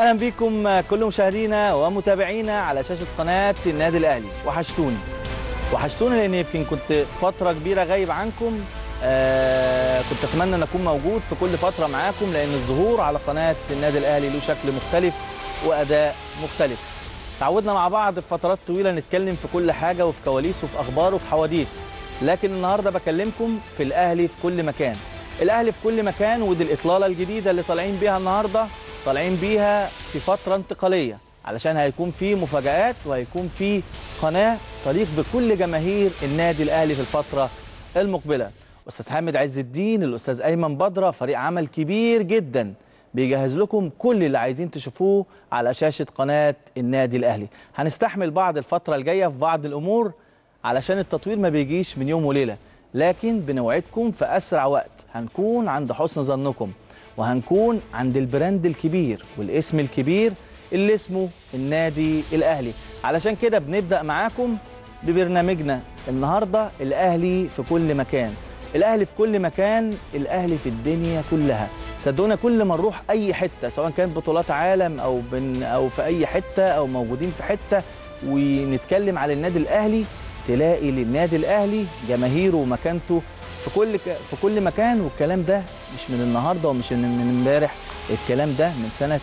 اهلا بكم كل مشاهدينا ومتابعينا على شاشه قناه النادي الاهلي وحشتوني وحشتوني لان يمكن كنت فتره كبيره غايب عنكم آه كنت اتمنى ان اكون موجود في كل فتره معاكم لان الظهور على قناه النادي الاهلي له شكل مختلف واداء مختلف تعودنا مع بعض في فترات طويله نتكلم في كل حاجه وفي كواليس وفي اخبار وفي حواديت لكن النهارده بكلمكم في الاهلي في كل مكان الاهلي في كل مكان ودي الاطلاله الجديده اللي طالعين بيها النهارده طالعين بيها في فتره انتقاليه علشان هيكون في مفاجآت وهيكون في قناه تليق بكل جماهير النادي الاهلي في الفتره المقبله استاذ حامد عز الدين الاستاذ ايمن بدره فريق عمل كبير جدا بيجهز لكم كل اللي عايزين تشوفوه على شاشه قناه النادي الاهلي هنستحمل بعض الفتره الجايه في بعض الامور علشان التطوير ما بيجيش من يوم وليله لكن بنوعدكم في اسرع وقت هنكون عند حسن ظنكم وهنكون عند البراند الكبير والاسم الكبير اللي اسمه النادي الاهلي علشان كده بنبدا معاكم ببرنامجنا النهارده الاهلي في كل مكان الاهلي في كل مكان الاهلي في الدنيا كلها صدقونا كل ما نروح اي حته سواء كانت بطولات عالم او بن او في اي حته او موجودين في حته ونتكلم على النادي الاهلي تلاقي للنادي الاهلي جماهيره ومكانته في كل ك... في كل مكان والكلام ده مش من النهارده ومش من امبارح الكلام ده من سنه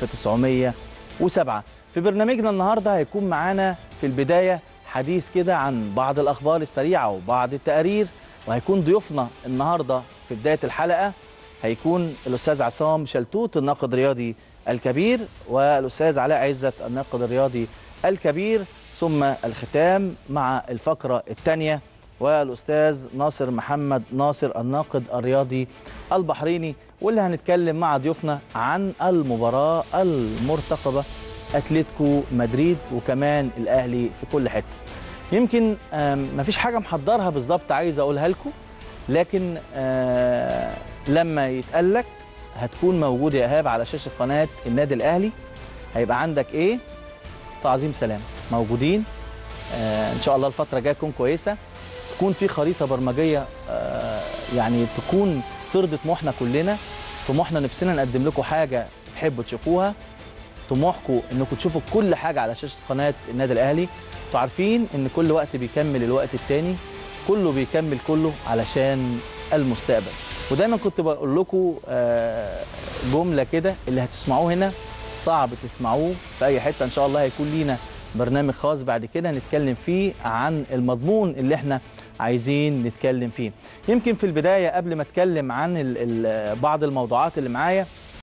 1907 في برنامجنا النهارده هيكون معانا في البدايه حديث كده عن بعض الاخبار السريعه وبعض التقارير وهيكون ضيوفنا النهارده في بدايه الحلقه هيكون الاستاذ عصام شلتوت الناقد الرياضي الكبير والاستاذ علاء عزت الناقد الرياضي الكبير ثم الختام مع الفقره الثانيه والاستاذ ناصر محمد ناصر الناقد الرياضي البحريني واللي هنتكلم مع ضيوفنا عن المباراه المرتقبه اتلتيكو مدريد وكمان الاهلي في كل حته يمكن مفيش حاجه محضرها بالظبط عايز اقولها لكم لكن لما يتقال لك هتكون موجود يا ايهاب على شاشه قناه النادي الاهلي هيبقى عندك ايه تعظيم سلام موجودين آه ان شاء الله الفتره الجايه تكون كويسه تكون في خريطه برمجيه آه يعني تكون ترضي طموحنا كلنا طموحنا نفسنا نقدم لكم حاجه تحبوا تشوفوها طموحكم انكم تشوفوا كل حاجه على شاشه قناه النادي الاهلي انتوا عارفين ان كل وقت بيكمل الوقت التاني كله بيكمل كله علشان المستقبل ودايما كنت بقول لكم آه جمله كده اللي هتسمعوه هنا صعب تسمعوه في اي حته ان شاء الله هيكون لينا برنامج خاص بعد كده نتكلم فيه عن المضمون اللي احنا عايزين نتكلم فيه يمكن في البدايه قبل ما اتكلم عن ال ال بعض الموضوعات اللي معايا